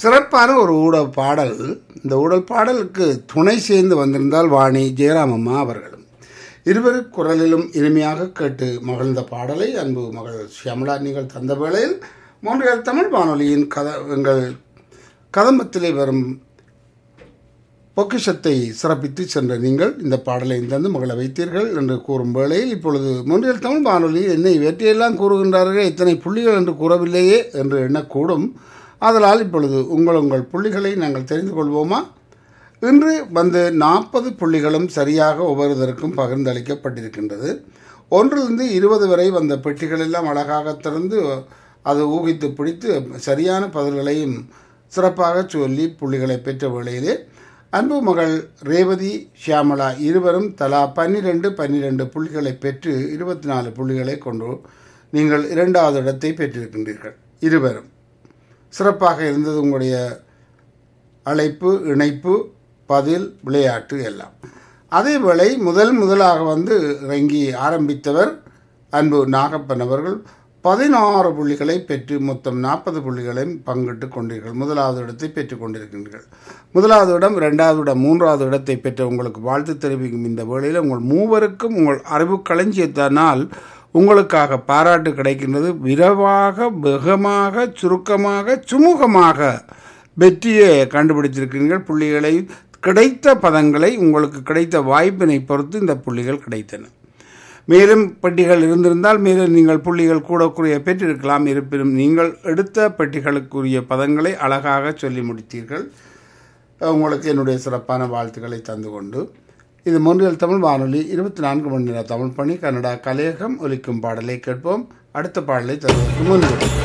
சிறப்பான ஒரு ஊடல் பாடல் இந்த ஊடல் பாடலுக்கு துணை சேர்ந்து வந்திருந்தால் வாணி ஜெயராமம்மா அவர்களும் இருவர் குரலிலும் இனிமையாக கேட்டு மகிழ்ந்த பாடலை அன்பு மகள் ஷியாமலா நீங்கள் தந்த வேளையில் மூன்றியல் தமிழ் வானொலியின் கத எங்கள் கதம்பத்திலே வரும் பொக்கிஷத்தை சிறப்பித்து சென்ற நீங்கள் இந்த பாடலை தந்து மகள வைத்தீர்கள் என்று கூறும் வேளையில் இப்பொழுது மூன்றியல் தமிழ் வானொலி என்னை வெற்றியெல்லாம் கூறுகின்றார்கள் இத்தனை புள்ளிகள் என்று கூறவில்லையே என்று எண்ணக்கூடும் ஆதலால் இப்பொழுது உங்கள் உங்கள் புள்ளிகளை நாங்கள் தெரிந்து கொள்வோமா இன்று வந்து நாற்பது புள்ளிகளும் சரியாக ஒவ்வொருவருக்கும் பகிர்ந்தளிக்கப்பட்டிருக்கின்றது ஒன்றிலிருந்து இருபது வரை வந்த பெட்டிகள் எல்லாம் அழகாக திறந்து அது ஊகித்து பிடித்து சரியான பதில்களையும் சிறப்பாக சொல்லி புள்ளிகளை பெற்ற வேளையிலே அன்பு மகள் ரேவதி ஷியாமலா இருவரும் தலா பன்னிரெண்டு பன்னிரெண்டு புள்ளிகளை பெற்று இருபத்தி நாலு புள்ளிகளை கொண்டு நீங்கள் இரண்டாவது இடத்தை பெற்றிருக்கின்றீர்கள் இருவரும் சிறப்பாக இருந்தது உங்களுடைய அழைப்பு இணைப்பு பதில் விளையாட்டு எல்லாம் அதேவேளை முதல் முதலாக வந்து இறங்கி ஆரம்பித்தவர் அன்பு நாகப்பன் அவர்கள் பதினாறு புள்ளிகளை பெற்று மொத்தம் நாற்பது புள்ளிகளையும் பங்கிட்டு கொண்டீர்கள் முதலாவது இடத்தை பெற்றுக் கொண்டிருக்கின்றீர்கள் முதலாவது இடம் இரண்டாவது இடம் மூன்றாவது இடத்தை பெற்ற உங்களுக்கு வாழ்த்து தெரிவிக்கும் இந்த வேளையில் உங்கள் மூவருக்கும் உங்கள் அறிவு களஞ்சியத்தினால் உங்களுக்காக பாராட்டு கிடைக்கின்றது விரைவாக வேகமாக சுருக்கமாக சுமூகமாக வெற்றியை கண்டுபிடித்திருக்கிறீர்கள் புள்ளிகளை கிடைத்த பதங்களை உங்களுக்கு கிடைத்த வாய்ப்பினை பொறுத்து இந்த புள்ளிகள் கிடைத்தன மேலும் பெட்டிகள் இருந்திருந்தால் மேலும் நீங்கள் புள்ளிகள் கூடக்குரிய பெற்றிருக்கலாம் இருப்பினும் நீங்கள் எடுத்த பெட்டிகளுக்குரிய பதங்களை அழகாக சொல்லி முடித்தீர்கள் உங்களுக்கு என்னுடைய சிறப்பான வாழ்த்துக்களை தந்து கொண்டு இது மொன்றியல் தமிழ் வானொலி இருபத்தி நான்கு மணி நேர தமிழ் பணி கன்னடா கலையகம் ஒலிக்கும் பாடலை கேட்போம் அடுத்த பாடலை தருவதற்கு முன்பு